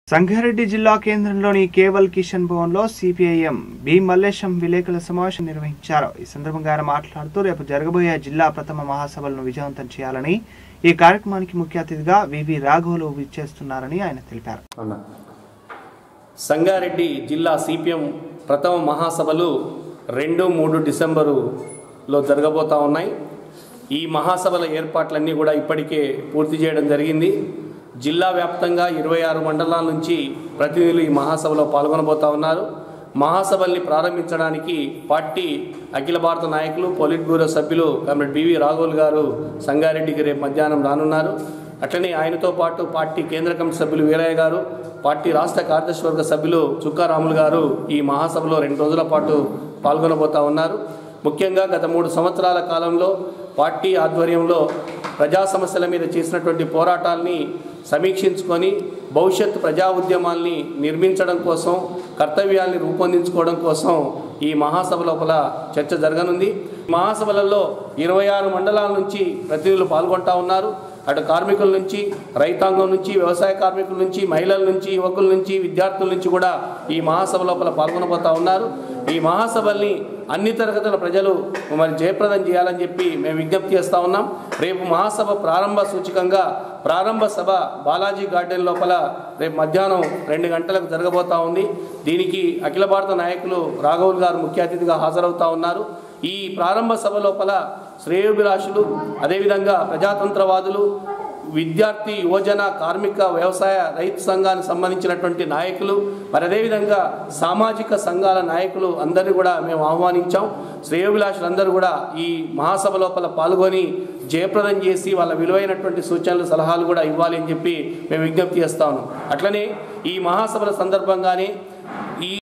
సంగారెడ్డి జిల్లా కేంద్రంలోని కేవల్ కిషన్ భవన్లో సిపిఐఎం బి మల్లేశం విలేకరుల సమావేశం నిర్వహించారు ఈ సందర్భంగా ఆయన మాట్లాడుతూ రేపు జరగబోయే జిల్లా ప్రథమ మహాసభలను విజయవంతం చేయాలని ఈ కార్యక్రమానికి ముఖ్య అతిథిగా వివి రాఘవులు విచ్చేస్తున్నారని ఆయన తెలిపారు అన్న సంగారెడ్డి జిల్లా సిపిఎం ప్రథమ మహాసభలు రెండు మూడు డిసెంబరులో జరగబోతా ఉన్నాయి ఈ మహాసభల ఏర్పాట్లన్నీ కూడా ఇప్పటికే పూర్తి చేయడం జరిగింది జిల్లా వ్యాప్తంగా ఇరవై ఆరు మండలాల నుంచి ప్రతినిధులు ఈ మహాసభలో పాల్గొనబోతా ఉన్నారు మహాసభల్ని ప్రారంభించడానికి పార్టీ అఖిల భారత నాయకులు పొలిట్ బ్యూరో సభ్యులు కామ్రేడ్ బివి రాఘవుల్ గారు సంగారెడ్డికి రేపు మధ్యాహ్నం రానున్నారు అట్లనే ఆయనతో పాటు పార్టీ కేంద్ర కమిటీ సభ్యులు వీరయ్య గారు పార్టీ రాష్ట్ర కార్యదర్శి వర్గ సభ్యులు చుక్కారాములు గారు ఈ మహాసభలో రెండు రోజుల పాటు పాల్గొనబోతా ఉన్నారు ముఖ్యంగా గత మూడు సంవత్సరాల కాలంలో పార్టీ ఆధ్వర్యంలో ప్రజా సమస్యల మీద చేసినటువంటి పోరాటాల్ని సమీక్షించుకొని భవిష్యత్ ప్రజా ఉద్యమాల్ని నిర్మించడం కోసం కర్తవ్యాల్ని రూపొందించుకోవడం కోసం ఈ మహాసభ లోపల చర్చ జరగనుంది మహాసభలలో ఇరవై ఆరు మండలాల నుంచి ప్రతినిధులు పాల్గొంటా ఉన్నారు అటు కార్మికుల నుంచి రైతాంగం నుంచి వ్యవసాయ కార్మికుల నుంచి మహిళల నుంచి యువకుల నుంచి విద్యార్థుల నుంచి కూడా ఈ మహాసభ లోపల పాల్గొనబోతా ఉన్నారు ఈ మహాసభల్ని అన్ని తరగతుల ప్రజలు మరి జయప్రదం చేయాలని చెప్పి మేము విజ్ఞప్తి చేస్తా ఉన్నాం రేపు మహాసభ ప్రారంభ సూచికంగా ప్రారంభ సభ బాలాజీ గార్డెన్ లోపల రేపు మధ్యాహ్నం రెండు గంటలకు జరగబోతా ఉంది దీనికి అఖిల భారత నాయకులు రాఘవుల్ గారు ముఖ్య అతిథిగా హాజరవుతా ఉన్నారు ఈ ప్రారంభ సభ లోపల శ్రేయోభిలాషులు అదేవిధంగా ప్రజాతంత్రవాదులు విద్యార్థి యువజన కార్మిక వ్యవసాయ రైతు సంఘానికి సంబంధించినటువంటి నాయకులు మరి అదేవిధంగా సామాజిక సంఘాల నాయకులు అందరినీ కూడా మేము ఆహ్వానించాం శ్రేయోభిలాషులందరూ కూడా ఈ మహాసభ లోపల పాల్గొని జయప్రదం చేసి వాళ్ళ విలువైనటువంటి సూచనలు సలహాలు కూడా ఇవ్వాలి అని చెప్పి మేము విజ్ఞప్తి చేస్తా ఉన్నాం అట్లనే ఈ మహాసభల సందర్భంగానే ఈ